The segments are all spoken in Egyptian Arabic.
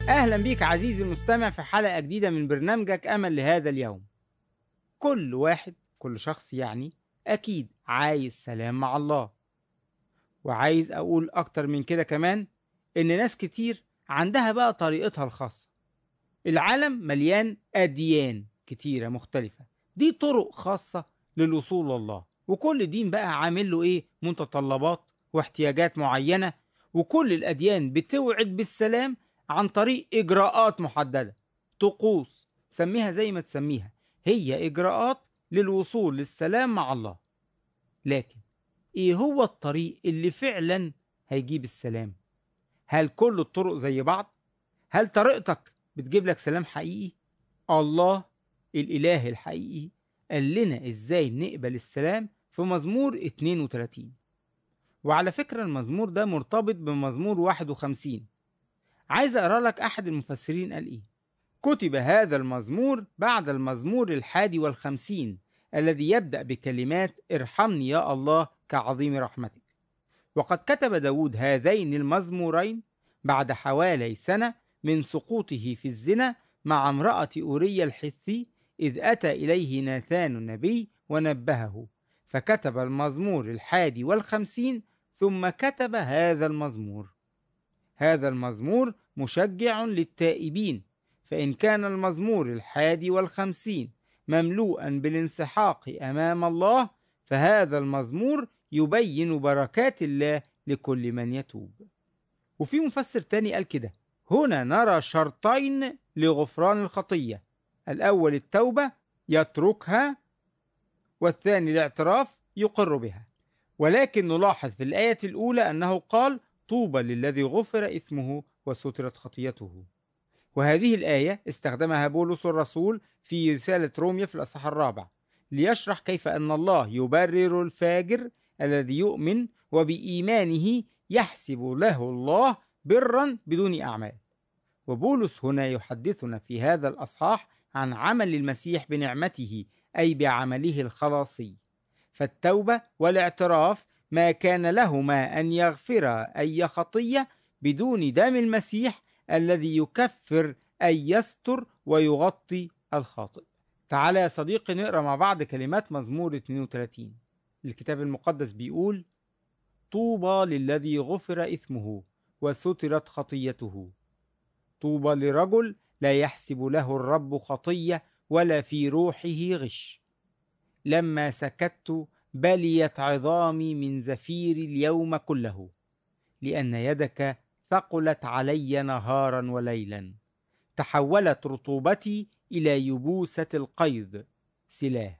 أهلا بيك عزيزي المستمع في حلقة جديدة من برنامجك أمل لهذا اليوم كل واحد كل شخص يعني أكيد عايز سلام مع الله وعايز أقول أكتر من كده كمان إن ناس كتير عندها بقى طريقتها الخاصة العالم مليان أديان كتيرة مختلفة دي طرق خاصة للوصول لله وكل دين بقى عامل له إيه متطلبات واحتياجات معينة وكل الأديان بتوعد بالسلام عن طريق إجراءات محددة طقوس سميها زي ما تسميها هي إجراءات للوصول للسلام مع الله لكن إيه هو الطريق اللي فعلا هيجيب السلام هل كل الطرق زي بعض هل طريقتك بتجيب لك سلام حقيقي الله الإله الحقيقي قال لنا إزاي نقبل السلام في مزمور 32 وعلى فكرة المزمور ده مرتبط بمزمور 51 عايز أقرأ لك أحد المفسرين قال إيه كتب هذا المزمور بعد المزمور الحادي والخمسين الذي يبدأ بكلمات ارحمني يا الله كعظيم رحمتك وقد كتب داود هذين المزمورين بعد حوالي سنة من سقوطه في الزنا مع امرأة أوريا الحثي إذ أتى إليه ناثان النبي ونبهه فكتب المزمور الحادي والخمسين ثم كتب هذا المزمور هذا المزمور مشجع للتائبين فإن كان المزمور الحادي والخمسين مملوءا بالانسحاق أمام الله فهذا المزمور يبين بركات الله لكل من يتوب وفي مفسر تاني قال كده هنا نرى شرطين لغفران الخطية الأول التوبة يتركها والثاني الاعتراف يقر بها ولكن نلاحظ في الآية الأولى أنه قال طوبى للذي غفر إثمه وسترت خطيته وهذه الآية استخدمها بولس الرسول في رسالة روميا في الأصحاح الرابع ليشرح كيف أن الله يبرر الفاجر الذي يؤمن وبإيمانه يحسب له الله برا بدون أعمال وبولس هنا يحدثنا في هذا الأصحاح عن عمل المسيح بنعمته أي بعمله الخلاصي فالتوبة والاعتراف ما كان لهما أن يغفر أي خطية بدون دم المسيح الذي يكفر أي يستر ويغطي الخاطئ تعالى يا صديقي نقرأ مع بعض كلمات مزمور 32 الكتاب المقدس بيقول طوبى للذي غفر إثمه وسترت خطيته طوبى لرجل لا يحسب له الرب خطية ولا في روحه غش لما سكت بليت عظامي من زفير اليوم كله لأن يدك ثقلت علي نهارا وليلا تحولت رطوبتي إلى يبوسة القيظ سلاه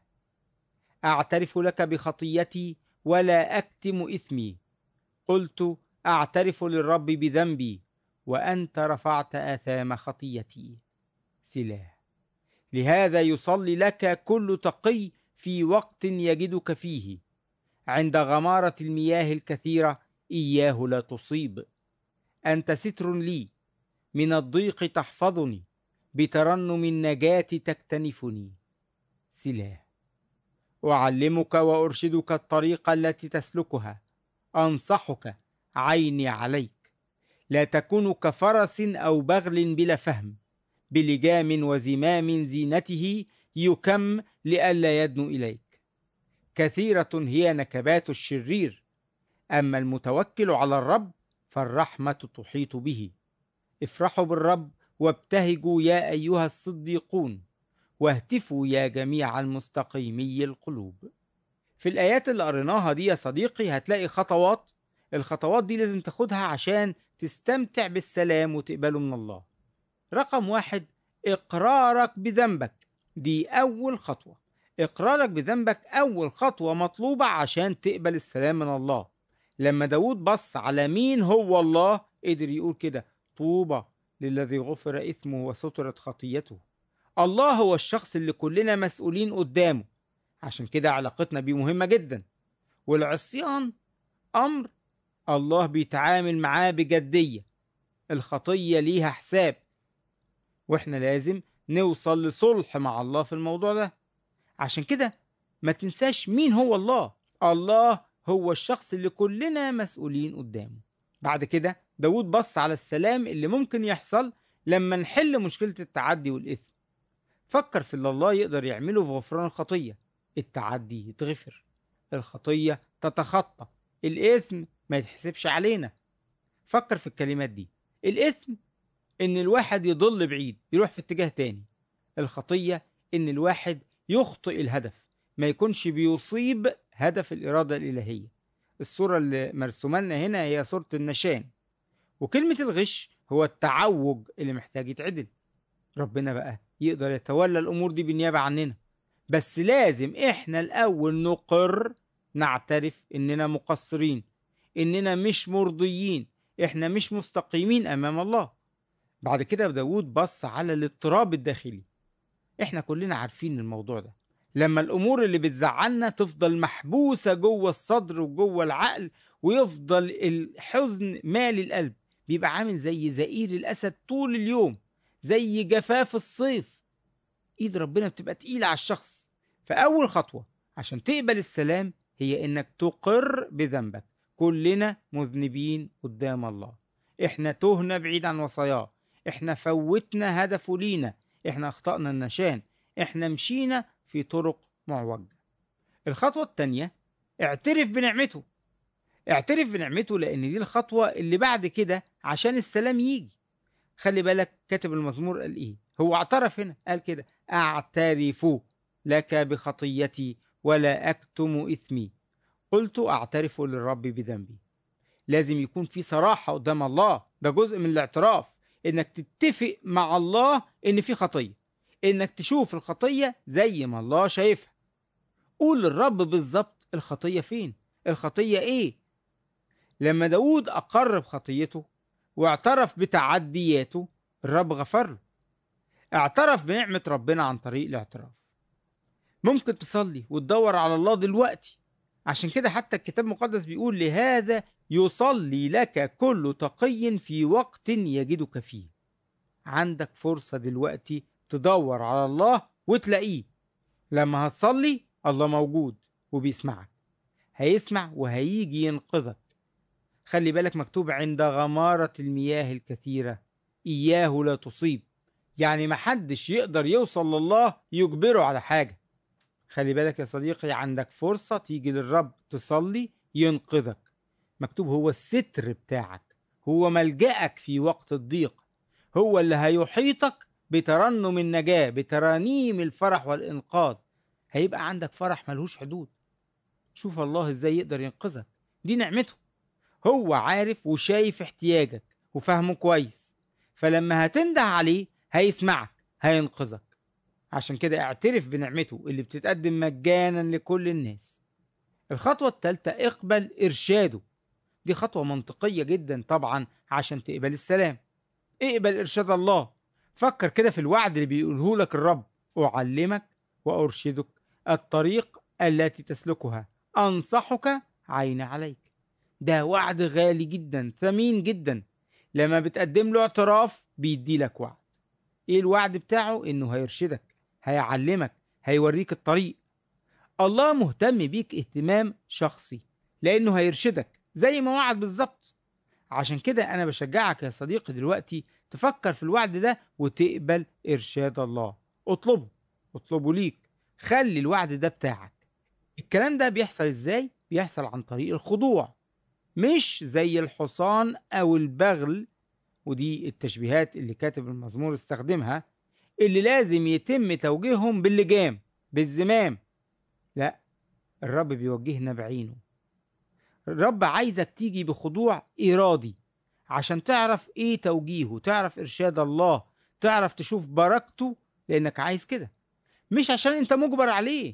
أعترف لك بخطيتي ولا أكتم إثمي قلت أعترف للرب بذنبي وأنت رفعت آثام خطيتي سلاه لهذا يصلي لك كل تقي في وقت يجدك فيه عند غمارة المياه الكثيرة إياه لا تصيب أنت ستر لي من الضيق تحفظني بترنم النجاة تكتنفني سلاه أعلمك وأرشدك الطريق التي تسلكها أنصحك عيني عليك لا تكون كفرس أو بغل بلا فهم بلجام وزمام زينته يكم لئلا يدنو إليك كثيرة هي نكبات الشرير أما المتوكل على الرب فالرحمة تحيط به افرحوا بالرب وابتهجوا يا أيها الصديقون واهتفوا يا جميع المستقيمي القلوب في الآيات اللي قريناها دي يا صديقي هتلاقي خطوات الخطوات دي لازم تاخدها عشان تستمتع بالسلام وتقبله من الله رقم واحد إقرارك بذنبك دي أول خطوة إقرارك بذنبك أول خطوة مطلوبة عشان تقبل السلام من الله لما داود بص على مين هو الله قدر يقول كده طوبى للذي غفر إثمه وسترت خطيته الله هو الشخص اللي كلنا مسؤولين قدامه عشان كده علاقتنا بيه مهمة جدا والعصيان أمر الله بيتعامل معاه بجدية الخطية ليها حساب واحنا لازم نوصل لصلح مع الله في الموضوع ده عشان كده ما تنساش مين هو الله الله هو الشخص اللي كلنا مسؤولين قدامه بعد كده داود بص على السلام اللي ممكن يحصل لما نحل مشكلة التعدي والإثم فكر في اللي الله يقدر يعمله في غفران الخطية التعدي يتغفر الخطية تتخطى الإثم ما يتحسبش علينا فكر في الكلمات دي الإثم إن الواحد يضل بعيد يروح في اتجاه تاني الخطية إن الواحد يخطئ الهدف ما يكونش بيصيب هدف الإرادة الإلهية الصورة اللي مرسومة لنا هنا هي صورة النشان وكلمة الغش هو التعوج اللي محتاج يتعدل ربنا بقى يقدر يتولى الأمور دي بالنيابة عننا بس لازم إحنا الأول نقر نعترف إننا مقصرين إننا مش مرضيين إحنا مش مستقيمين أمام الله بعد كده داود بص على الاضطراب الداخلي إحنا كلنا عارفين الموضوع ده لما الأمور اللي بتزعلنا تفضل محبوسة جوه الصدر وجوه العقل ويفضل الحزن مالي القلب بيبقى عامل زي زئير الأسد طول اليوم زي جفاف الصيف ايد ربنا بتبقى تقيلة على الشخص فأول خطوة عشان تقبل السلام هي انك تقر بذنبك كلنا مذنبين قدام الله احنا تهنا بعيد عن وصاياه احنا فوتنا هدفه لينا احنا اخطأنا النشان احنا مشينا في طرق معوجة الخطوة التانية اعترف بنعمته اعترف بنعمته لان دي الخطوة اللي بعد كده عشان السلام يجي خلي بالك كاتب المزمور قال ايه هو اعترف هنا قال كده اعترف لك بخطيتي ولا اكتم اثمي قلت اعترف للرب بذنبي لازم يكون في صراحة قدام الله ده جزء من الاعتراف انك تتفق مع الله ان في خطية انك تشوف الخطية زي ما الله شايفها قول للرب بالظبط الخطية فين الخطية ايه لما داود اقر بخطيته واعترف بتعدياته الرب غفر له اعترف بنعمة ربنا عن طريق الاعتراف ممكن تصلي وتدور على الله دلوقتي عشان كده حتى الكتاب المقدس بيقول لهذا يصلي لك كل تقي في وقت يجدك فيه عندك فرصة دلوقتي تدور على الله وتلاقيه لما هتصلي الله موجود وبيسمعك هيسمع وهيجي ينقذك خلي بالك مكتوب عند غمارة المياه الكثيرة إياه لا تصيب يعني محدش يقدر يوصل لله يجبره على حاجة خلي بالك يا صديقي عندك فرصة تيجي للرب تصلي ينقذك مكتوب هو الستر بتاعك هو ملجأك في وقت الضيق هو اللي هيحيطك بترنم النجاة بترانيم الفرح والإنقاذ هيبقى عندك فرح ملهوش حدود شوف الله ازاي يقدر ينقذك دي نعمته هو عارف وشايف احتياجك وفهمه كويس فلما هتنده عليه هيسمعك هينقذك عشان كده اعترف بنعمته اللي بتتقدم مجانا لكل الناس الخطوة الثالثة اقبل إرشاده دي خطوة منطقية جدا طبعا عشان تقبل السلام اقبل إرشاد الله فكر كده في الوعد اللي بيقوله لك الرب أعلمك وأرشدك الطريق التي تسلكها أنصحك عين عليك ده وعد غالي جدا ثمين جدا لما بتقدم له اعتراف بيدي لك وعد ايه الوعد بتاعه انه هيرشدك هيعلمك هيوريك الطريق الله مهتم بيك اهتمام شخصي لانه هيرشدك زي ما وعد بالظبط عشان كده انا بشجعك يا صديقي دلوقتي تفكر في الوعد ده وتقبل ارشاد الله اطلبه اطلبه ليك خلي الوعد ده بتاعك الكلام ده بيحصل ازاي بيحصل عن طريق الخضوع مش زي الحصان او البغل ودي التشبيهات اللي كاتب المزمور استخدمها اللي لازم يتم توجيههم باللجام بالزمام لا الرب بيوجهنا بعينه الرب عايزك تيجي بخضوع إرادي عشان تعرف إيه توجيهه تعرف إرشاد الله تعرف تشوف بركته لأنك عايز كده مش عشان أنت مجبر عليه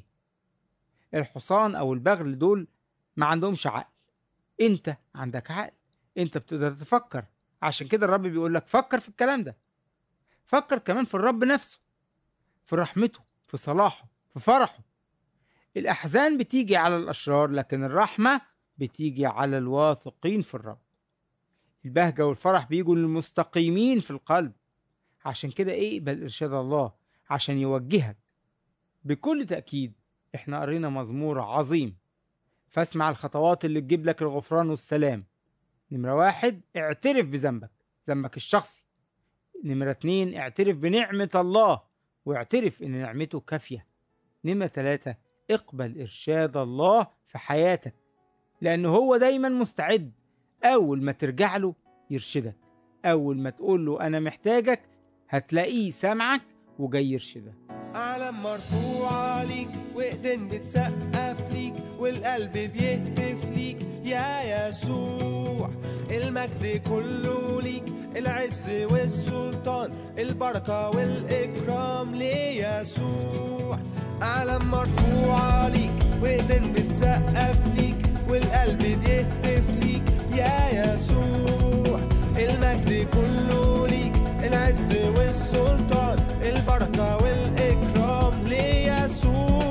الحصان أو البغل دول ما عندهمش عقل أنت عندك عقل أنت بتقدر تفكر عشان كده الرب بيقول لك فكر في الكلام ده فكر كمان في الرب نفسه في رحمته في صلاحه في فرحه الأحزان بتيجي على الأشرار لكن الرحمة بتيجي على الواثقين في الرب البهجة والفرح بيجوا للمستقيمين في القلب عشان كده اقبل إرشاد الله عشان يوجهك بكل تأكيد احنا قرينا مزمور عظيم فاسمع الخطوات اللي تجيب لك الغفران والسلام نمرة واحد اعترف بذنبك ذنبك الشخصي نمرة اتنين اعترف بنعمة الله واعترف إن نعمته كافية نمرة تلاتة اقبل إرشاد الله في حياتك لأنه هو دايما مستعد أول ما ترجع له يرشدك أول ما تقول له أنا محتاجك هتلاقيه سامعك وجاي يرشدك علم مرفوع ليك وايدين بتسقف ليك والقلب بيهتف ليك يا يسوع المجد كله ليك العز والسلطان البركة والإكرام ليسوع علم مرفوع ليك وايدين بتسقف ليك والقلب بيهتف ليك يا يسوع المجد كله ليك العز والسلطان البركة والإكرام ليسوع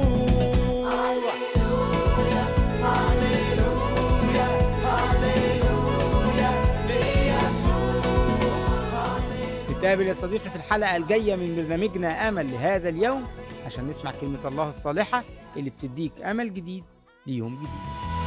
هللويا هللويا هللويا ليسوع نتقابل يا صديقي في الحلقة الجاية من برنامجنا أمل لهذا اليوم عشان نسمع كلمة الله الصالحة اللي بتديك أمل جديد ليوم جديد